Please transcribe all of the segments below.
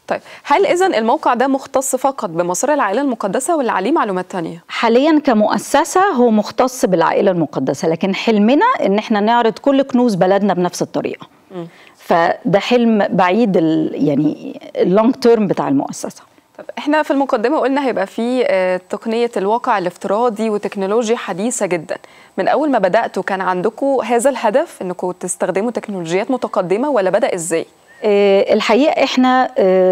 طيب هل اذا الموقع ده مختص فقط بمسار العائله المقدسه ولا عليه معلومات تانية حاليا كمؤسسه هو مختص بالعائله المقدسه لكن حلمنا ان احنا نعرض كل كنوز بلدنا بنفس الطريقه م. فده حلم بعيد ال يعني اللونج تيرم بتاع المؤسسه طب احنا في المقدمه قلنا هيبقى في تقنيه الواقع الافتراضي وتكنولوجيا حديثه جدا من اول ما بداتوا كان عندكم هذا الهدف انكم تستخدموا تكنولوجيات متقدمه ولا بدا ازاي الحقيقه احنا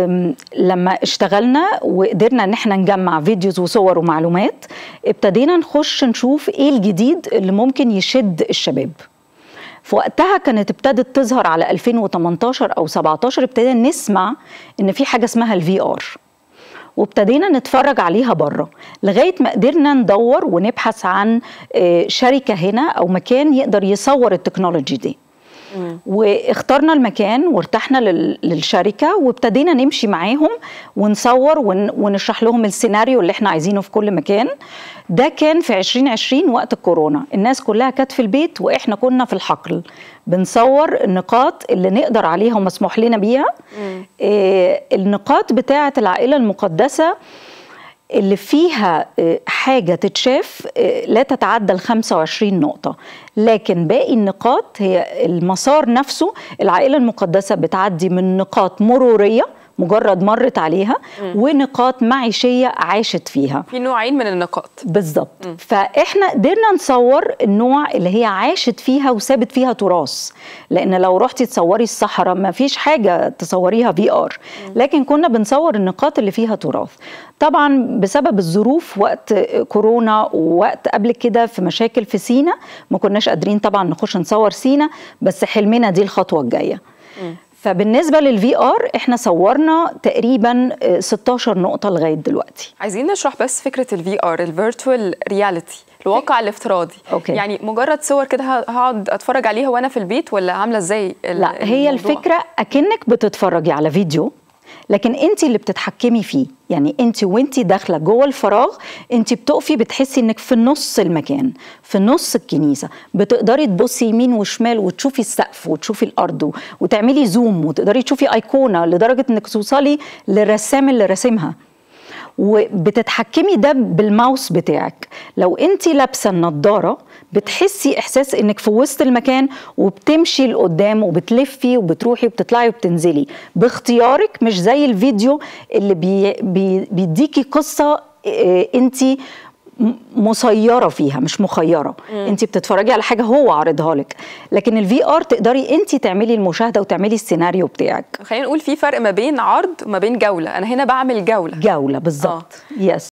لما اشتغلنا وقدرنا ان احنا نجمع فيديوز وصور ومعلومات ابتدينا نخش نشوف ايه الجديد اللي ممكن يشد الشباب في وقتها كانت ابتدت تظهر على 2018 او 17 ابتدينا نسمع ان في حاجه اسمها الفي ار وابتدينا نتفرج عليها بره لغايه ما قدرنا ندور ونبحث عن شركه هنا او مكان يقدر يصور التكنولوجي دي واخترنا المكان وارتحنا للشركه وابتدينا نمشي معاهم ونصور ونشرح لهم السيناريو اللي احنا عايزينه في كل مكان ده كان في 2020 وقت الكورونا الناس كلها كانت في البيت واحنا كنا في الحقل بنصور النقاط اللي نقدر عليها ومسموح لنا بيها آه النقاط بتاعه العائله المقدسه اللي فيها حاجة تتشاف لا تتعدى ال 25 نقطة لكن باقي النقاط هي المسار نفسه العائلة المقدسة بتعدي من نقاط مرورية مجرد مرت عليها م. ونقاط معيشية عاشت فيها في نوعين من النقاط بالظبط فإحنا قدرنا نصور النوع اللي هي عاشت فيها وسابت فيها تراث لأن لو رحتي تصوري الصحراء ما فيش حاجة تصوريها في آر لكن كنا بنصور النقاط اللي فيها تراث طبعا بسبب الظروف وقت كورونا ووقت قبل كده في مشاكل في سينا ما كناش قادرين طبعا نخش نصور سينا بس حلمنا دي الخطوة الجاية م. فبالنسبه للفي ار احنا صورنا تقريبا 16 نقطه لغايه دلوقتي عايزين نشرح بس فكره الفي ار الفيرتوال رياليتي الواقع الافتراضي أوكي. يعني مجرد صور كده هقعد اتفرج عليها وانا في البيت ولا عامله ازاي لا هي الفكره اكنك بتتفرجي على فيديو لكن انت اللي بتتحكمي فيه يعني انت وانت داخله جوه الفراغ انت بتقفي بتحسي انك في نص المكان في نص الكنيسه بتقدري تبصي يمين وشمال وتشوفي السقف وتشوفي الارض وتعملي زوم وتقدري تشوفي ايقونه لدرجه انك توصلي للرسام اللي راسمها وبتتحكمي ده بالماوس بتاعك لو انت لابسه النضاره بتحسي احساس انك في وسط المكان وبتمشي لقدام وبتلفي وبتروحي وبتطلعي وبتنزلي باختيارك مش زي الفيديو اللي بي بي بيديكي قصه اه انت مسيره فيها مش مخيره انت بتتفرجي على حاجه هو عارضها لك لكن الفي ار تقدري انت تعملي المشاهده وتعملي السيناريو بتاعك خلينا نقول في فرق ما بين عرض وما بين جوله انا هنا بعمل جوله جوله بالظبط يس